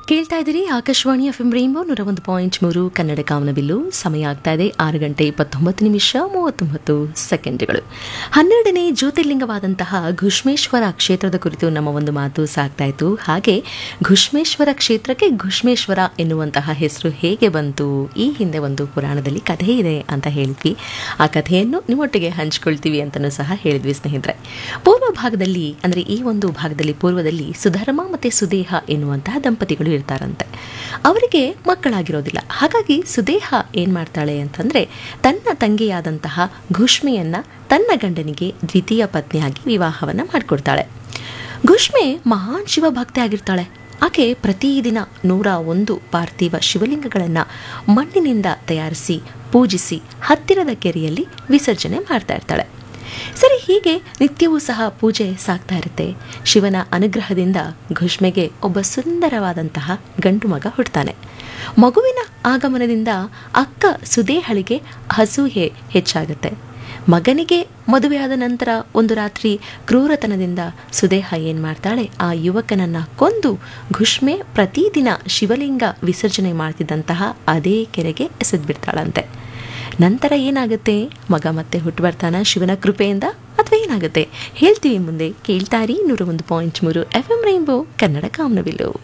ಕೇಳ್ತಾ ಇದ್ದೀರಿ Akashvani F M rainbow ನೂರ ಒಂದು ಪಾಯಿಂಟ್ ಮೂರು ಕನ್ನಡ ಕಾಮನಬಿಲ್ಲು ಸಮಯ ಆಗ್ತಾ ಇದೆ ಆರು ಗಂಟೆ ಇಪ್ಪತ್ತೊಂಬತ್ತು ನಿಮಿಷ ಮೂವತ್ತೊಂಬತ್ತು ಸೆಕೆಂಡ್ಗಳು ಹನ್ನೆರಡನೇ ಜ್ಯೋತಿರ್ಲಿಂಗವಾದಂತಹ ಘುಷ್ಮೇಶ್ವರ ಕ್ಷೇತ್ರದ ಕುರಿತು ನಮ್ಮ ಒಂದು ಮಾತು ಸಾಗ್ತಾ ಇತ್ತು ಹಾಗೆ ಘುಷ್ಮೇಶ್ವರ ಕ್ಷೇತ್ರಕ್ಕೆ ಘುಷ್ಮೇಶ್ವರ ಎನ್ನುವಂತಹ ಹೆಸರು ಹೇಗೆ ಬಂತು ಈ ಹಿಂದೆ ಒಂದು ಪುರಾಣದಲ್ಲಿ ಕಥೆ ಇದೆ ಅಂತ ಹೇಳಿದ್ವಿ ಆ ಕಥೆಯನ್ನು ನಿಮ್ಮೊಟ್ಟಿಗೆ ಹಂಚ್ಕೊಳ್ತೀವಿ ಅಂತಲೂ ಸಹ ಹೇಳಿದ್ವಿ ಸ್ನೇಹಿತರೆ ಪೂರ್ವ ಭಾಗದಲ್ಲಿ ಅಂದರೆ ಈ ಒಂದು ಭಾಗದಲ್ಲಿ ಪೂರ್ವದಲ್ಲಿ ಸುಧರ್ಮ ಮತ್ತು ಸುದೇಹ ಎನ್ನುವಂತಹ ದಂಪತಿಗಳು ಇರ್ತಾರಂತೆ ಅವರಿಗೆ ಮಕ್ಕಳಾಗಿರೋದಿಲ್ಲ ಹಾಗಾಗಿ ಸುದೇಹ ಏನು ಮಾಡ್ತಾಳೆ ಅಂತಂದರೆ ತನ್ನ ತಂಗಿಯಾದಂತಹ ಘುಷ್ಮೆಯನ್ನು ತನ್ನ ಗಂಡನಿಗೆ ದ್ವಿತೀಯ ಪತ್ನಿಯಾಗಿ ವಿವಾಹವನ್ನು ಮಾಡಿಕೊಡ್ತಾಳೆ ಘುಷ್ಮೆ ಮಹಾನ್ ಶಿವಭಕ್ತಿ ಆಗಿರ್ತಾಳೆ ಆಕೆ ಪ್ರತಿದಿನ ನೂರ ಒಂದು ಪಾರ್ಥಿವ ಶಿವಲಿಂಗಗಳನ್ನು ಮಣ್ಣಿನಿಂದ ತಯಾರಿಸಿ ಪೂಜಿಸಿ ಹತ್ತಿರದ ಕೆರೆಯಲ್ಲಿ ವಿಸರ್ಜನೆ ಮಾಡ್ತಾ ಇರ್ತಾಳೆ ಸರಿ ಹೀಗೆ ನಿತ್ಯವೂ ಸಹ ಪೂಜೆ ಸಾಗ್ತಾ ಇರುತ್ತೆ ಶಿವನ ಅನುಗ್ರಹದಿಂದ ಘುಷ್ಮೆಗೆ ಒಬ್ಬ ಸುಂದರವಾದಂತಹ ಗಂಡು ಮಗ ಹುಡ್ತಾನೆ ಮಗುವಿನ ಆಗಮನದಿಂದ ಅಕ್ಕ ಸುದೇಹಳಿಗೆ ಹಸೂಹೆ ಹೆಚ್ಚಾಗುತ್ತೆ ಮಗನಿಗೆ ಮದುವೆಯಾದ ನಂತರ ಒಂದು ರಾತ್ರಿ ಕ್ರೂರತನದಿಂದ ಸುದೇಹ ಏನು ಮಾಡ್ತಾಳೆ ಆ ಯುವಕನನ್ನ ಕೊಂದು ಘುಷ್ಮೆ ಪ್ರತಿದಿನ ಶಿವಲಿಂಗ ವಿಸರ್ಜನೆ ಮಾಡ್ತಿದ್ದಂತಹ ಅದೇ ಕೆರೆಗೆ ಎಸೆದ್ಬಿಡ್ತಾಳಂತೆ ನಂತರ ಏನಾಗುತ್ತೆ ಮಗ ಮತ್ತೆ ಹುಟ್ಟು ಬರ್ತಾನ ಶಿವನ ಕೃಪೆಯಿಂದ ಅಥವಾ ಏನಾಗುತ್ತೆ ಹೇಳ್ತೀವಿ ಮುಂದೆ ಕೇಳ್ತಾರಿ ನೂರ ಒಂದು ಪಾಯಿಂಟ್ ಮೂರು ಎಫ್ ಎಂ ರೈನ್ಬೋ ಕನ್ನಡ ಕಾಮನವಿಲ್ಲು